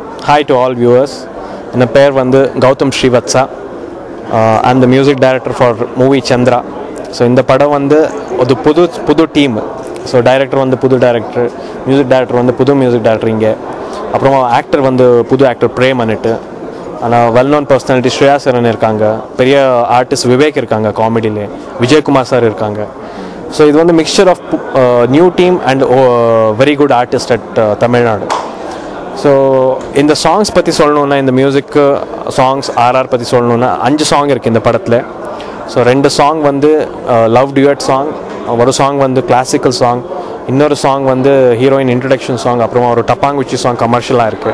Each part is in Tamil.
ஹாய் டு ஆல் வியூவர்ஸ் என் பேர் வந்து Gautham Srivatsa and the music director for movie Chandra so இந்த படம் வந்து ஒரு புது புது டீம் ஸோ டைரக்டர் வந்து புது டைரக்டர் மியூசிக் டைரக்டர் வந்து புது மியூசிக் டைரக்டர் இங்கே அப்புறம் ஆக்டர் வந்து புது ஆக்டர் பிரேம் அன்னிட்டு ஆனால் well known personality Shreya Saran இருக்காங்க பெரிய ஆர்டிஸ்ட் விவேக் இருக்காங்க காமெடியிலே விஜயகுமார் சார் இருக்காங்க ஸோ இது வந்து mixture of new team and very good artist at Tamil Nadu so இந்த சாங்ஸ் பற்றி சொல்லணுன்னா இந்த மியூசிக்கு சாங்ஸ் ஆர்ஆர் பற்றி சொல்லணுன்னா அஞ்சு சாங் இருக்குது இந்த படத்தில் ஸோ ரெண்டு சாங் வந்து லவ் டியூட் சாங் ஒரு சாங் வந்து கிளாசிக்கல் சாங் இன்னொரு சாங் வந்து ஹீரோயின் இன்ட்ரடக்ஷன் சாங் அப்புறமா ஒரு டப்பாங்குச்சி சாங் கமர்ஷியலாக இருக்குது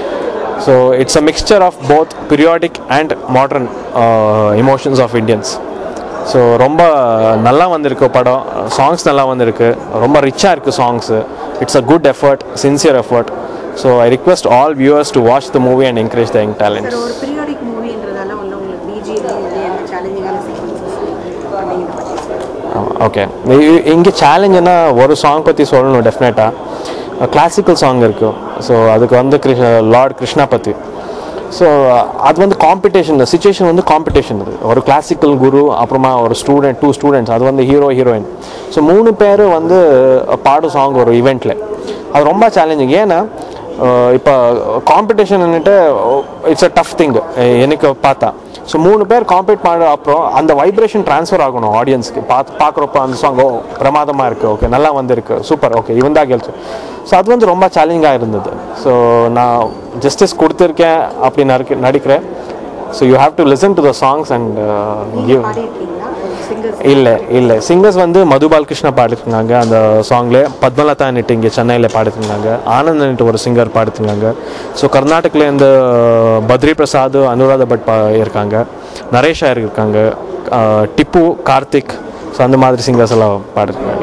so it's a mixture of both periodic and modern emotions of Indians so ரொம்ப நல்லா வந்திருக்கு படம் சாங்ஸ் நல்லா வந்திருக்கு ரொம்ப ரிச்சாக இருக்குது songs it's a good effort sincere effort so I request all viewers to watch the movie and encourage the young talents sir ஒரு பீரியாடிக் மூவின்றதால வந்து உங்களுக்கு பிஜிஎம் வந்து என்ன சேலஞ்சிங்கான சீக்வன்சஸ் அப்படிங்கிறத பற்றி சொல்லுங்கள் ஓகே இங்கே சேலஞ்சுன்னா ஒரு சாங் பற்றி சொல்லணும் டெஃபினட்டாக கிளாசிக்கல் சாங் இருக்குது ஸோ அதுக்கு வந்து கிருஷ்ண லார்ட் கிருஷ்ணா பற்றி ஸோ அது வந்து காம்படிஷன் சுச்சுவேஷன் வந்து காம்படிஷன் இது ஒரு கிளாசிக்கல் குரு அப்புறமா ஒரு ஸ்டூடெண்ட் டூ ஸ்டூடெண்ட்ஸ் அது வந்து ஹீரோ ஹீரோயின் ஸோ மூணு பேர் வந்து பாடும் சாங் ஒரு இவெண்ட்டில் அது ரொம்ப சேலஞ்சிங் ஏன்னா இப்போ காம்படிஷன்னுட்டு இட்ஸ் அ டஃப் திங் எனக்கு பார்த்தா ஸோ மூணு பேர் காம்பீட் பண்ண அப்புறம் அந்த வைப்ரேஷன் ட்ரான்ஸ்ஃபர் ஆகணும் ஆடியன்ஸ்க்கு பார்த்து பார்க்குறப்ப அந்த சாங் ஓ பிரமாதமாக இருக்குது ஓகே நல்லா வந்திருக்கு சூப்பர் ஓகே இவன் தான் கெலிச்சு ஸோ அது வந்து ரொம்ப சேலஞ்சிங்காக இருந்தது ஸோ நான் ஜஸ்டிஸ் கொடுத்துருக்கேன் அப்படி நடிக்க நடிக்கிறேன் so you have to listen to the songs and give பாடியிருக்கீங்களா ஒரு சிங்கர்ஸ் இல்லை இல்லை சிங்கர்ஸ் வந்து மது பாலகிருஷ்ணா பாடிருக்காங்க அந்த சாங்ல பத்மலதான்ட்டு இங்கே சென்னையில் பாடிருக்காங்க ஆனந்த்ன்ட்டு ஒரு சிங்கர் பாடிருக்காங்க ஸோ கர்நாடகிலேருந்து பத்ரி பிரசாத் அனுராதா பட் பா இருக்காங்க நரேஷ் ஐயர் இருக்காங்க அஹ், டிப்பு கார்த்திக் ஸோ அந்த மாதிரி சிங்கர்ஸ் எல்லாம் பாடிருக்காங்க